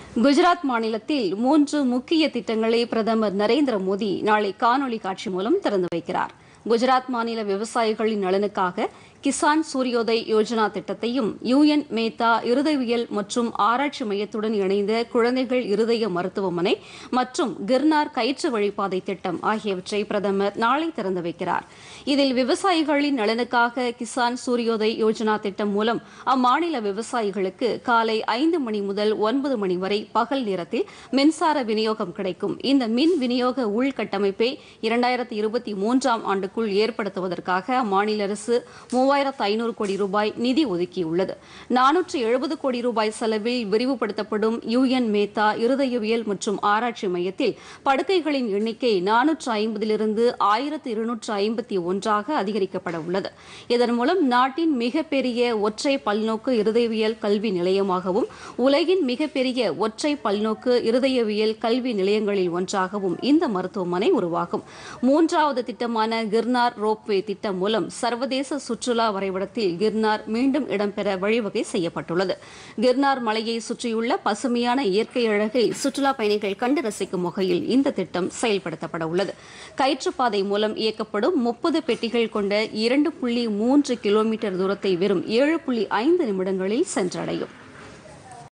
குஜராத் மாநிலத்தில் மூன்று முக்கிய திட்டங்களை பிரதமர் நரேந்திர மோடி நாளை காணொலி காட்சி மூலம் திறந்து வைக்கிறார் குஜராத் மாநில விவசாயிகளின் நலனுக்காக கிசான் சூரியோதய் யோஜனா திட்டத்தையும் யூஎன் மேத்தா இருதயவியல் மற்றும் ஆராய்ச்சி மையத்துடன் இணைந்த குழந்தைகள் இருதய மருத்துவமனை மற்றும் கிர்னார் கயிற்று வழிப்பாதை திட்டம் ஆகியவற்றை பிரதமர் நாளை திறந்து வைக்கிறார் இதில் விவசாயிகளின் நலனுக்காக கிசான் சூரியோதய் யோஜனா திட்டம் மூலம் அம்மாநில விவசாயிகளுக்கு காலை ஐந்து மணி முதல் ஒன்பது மணி வரை பகல் நேரத்தில் மின்சார விநியோகம் கிடைக்கும் இந்த மின் விநியோக உள்கட்டமைப்பை இரண்டாயிரத்தி இருபத்தி மூன்றாம் ஆண்டுக்குள் ஏற்படுத்துவதற்காக அம்மாநில அரசு மூவாயிரத்து ஐநூறு கோடி ரூபாய் நிதி ஒதுக்கியுள்ளது நானூற்று எழுபது கோடி ரூபாய் செலவில் விரிவுபடுத்தப்படும் யூஎன் மேத்தா இருதயவியல் மற்றும் ஆராய்ச்சி மையத்தில் படுக்கைகளின் எண்ணிக்கை நானூற்று ஐம்பதிலிருந்து ஆயிரத்து இருநூற்று ஐம்பத்தி ஒன்றாக அதிகரிக்கப்பட உள்ளது இதன் மூலம் நாட்டின் மிகப்பெரிய ஒற்றை பல்நோக்கு இருதயவியல் கல்வி நிலையமாகவும் உலகின் மிகப்பெரிய ஒற்றை பல்நோக்கு இருதயவியல் கல்வி நிலையங்களில் ஒன்றாகவும் இந்த மருத்துவமனை உருவாகும் மூன்றாவது திட்டமான கிர்னார் ரோப்வே திட்டம் மூலம் சர்வதேச சுற்றுலா வரைபடத்தில் கிர்னார் மீண்டும் இடம்பெற வழிவகை செய்யப்பட்டுள்ளது கிர்னார் மலையை சுற்றியுள்ள பசுமையான இயற்கை அழகை சுற்றுலா பயணிகள் கண்டு ரசிக்கும் வகையில் இந்த திட்டம் செயல்படுத்தப்பட உள்ளது கயிற்றுப்பாதை மூலம் இயக்கப்படும் முப்பது பெட்டிகள் கொண்ட இரண்டு புள்ளி மூன்று கிலோமீட்டர் தூரத்தை வெறும் ஏழு புள்ளி ஐந்து நிமிடங்களில் சென்றடையும்